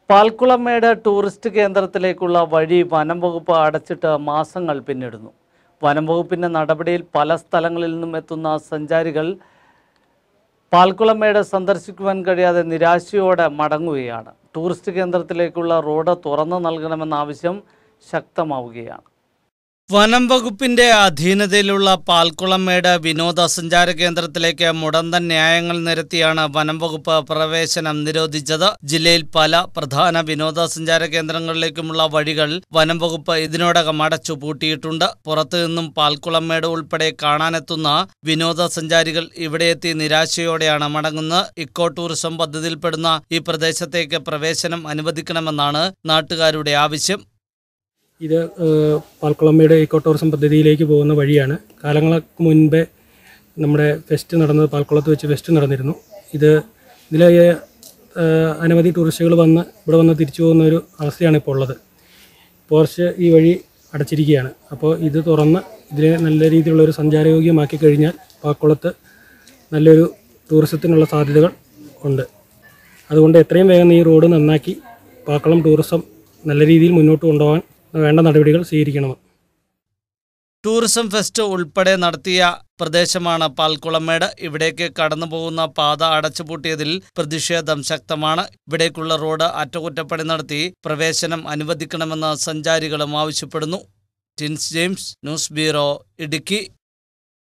Palkulamedu tourist കേന്ദ്രത്തിലേക്കുള്ള വഴി വനം വകുപ്പ് അടച്ചിട്ട് മാസങ്ങൾ പിന്നിടുന്നു വനം വകുപ്പിൻ്റെ നടപടിയിൽ പല സ്ഥലങ്ങളിൽ നിന്നും എത്തുന്ന സഞ്ചാരികൾ പാൽക്കുളമേട് സന്ദർശിക്കുവാൻ കഴിയാതെ നിരാശയോടെ മടങ്ങുകയാണ് ടൂറിസ്റ്റ് കേന്ദ്രത്തിലേക്കുള്ള റോഡ് തുറന്നു നൽകണമെന്ന ആവശ്യം ശക്തമാവുകയാണ് വനം വകുപ്പിന്റെ അധീനതയിലുള്ള പാൽക്കുളമേട് വിനോദസഞ്ചാര കേന്ദ്രത്തിലേക്ക് മുടന്തൻ ന്യായങ്ങൾ നിരത്തിയാണ് വനം വകുപ്പ് പ്രവേശനം നിരോധിച്ചത് ജില്ലയിൽ പല പ്രധാന വിനോദസഞ്ചാര കേന്ദ്രങ്ങളിലേക്കുമുള്ള വഴികൾ വനം വകുപ്പ് ഇതിനോടകം അടച്ചു പൂട്ടിയിട്ടുണ്ട് പുറത്തു നിന്നും പാൽക്കുളമേട് ഉൾപ്പെടെ കാണാനെത്തുന്ന വിനോദസഞ്ചാരികൾ ഇവിടെയെത്തി നിരാശയോടെയാണ് മടങ്ങുന്നത് ഇക്കോ ടൂറിസം പദ്ധതിയിൽപ്പെടുന്ന ഈ പ്രദേശത്തേക്ക് പ്രവേശനം അനുവദിക്കണമെന്നാണ് നാട്ടുകാരുടെ ആവശ്യം ഇത് ഏഹ്, പാൽക്കുളമ്മയുടെ ഇക്കോ ടൂറിസം പദ്ധതിയിലേക്ക് പോകുന്ന വഴിയാണ് കാലങ്ങൾക്ക് മുൻപേ നമ്മുടെ ഫെസ്റ്റ് നടന്നത് പാൽക്കുളത്ത് വെച്ച് ഫെസ്റ്റ് നടന്നിരുന്നു ഇത് ഇതിൽ അനവധി ടൂറിസ്റ്റുകൾ വന്ന് ഇവിടെ വന്ന് തിരിച്ചു പോകുന്ന ഒരു അവസ്ഥയാണ് ഇപ്പോൾ ഉള്ളത് പോർച്ച് ഈ വഴി അടച്ചിരിക്കുകയാണ് അപ്പോൾ ഇത് തുറന്ന് ഇതിനെ നല്ല രീതിയിലുള്ള ഒരു സഞ്ചാരയോഗ്യമാക്കി കഴിഞ്ഞാൽ പാൽക്കുളത്ത് നല്ലൊരു ടൂറിസത്തിനുള്ള സാധ്യതകൾ ഉണ്ട് അതുകൊണ്ട് എത്രയും വേഗം ഈ റോഡ് നന്നാക്കി പാക്കുളം ടൂറിസം നല്ല രീതിയിൽ മുന്നോട്ട് കൊണ്ടുപോകാൻ വേണ്ട നടപടികൾ സ്വീകരിക്കണം ടൂറിസം ഫെസ്റ്റ് ഉൾപ്പെടെ നടത്തിയ പ്രദേശമാണ് പാൽക്കുളമേട് ഇവിടേക്ക് കടന്നു പോകുന്ന പാത അടച്ചുപൂട്ടിയതിൽ പ്രതിഷേധം ശക്തമാണ് ഇവിടേക്കുള്ള റോഡ് അറ്റകുറ്റപ്പണി നടത്തി പ്രവേശനം അനുവദിക്കണമെന്ന് സഞ്ചാരികളും ആവശ്യപ്പെടുന്നു ടിൻസ് ജെയിംസ് ന്യൂസ് ബ്യൂറോ ഇടുക്കി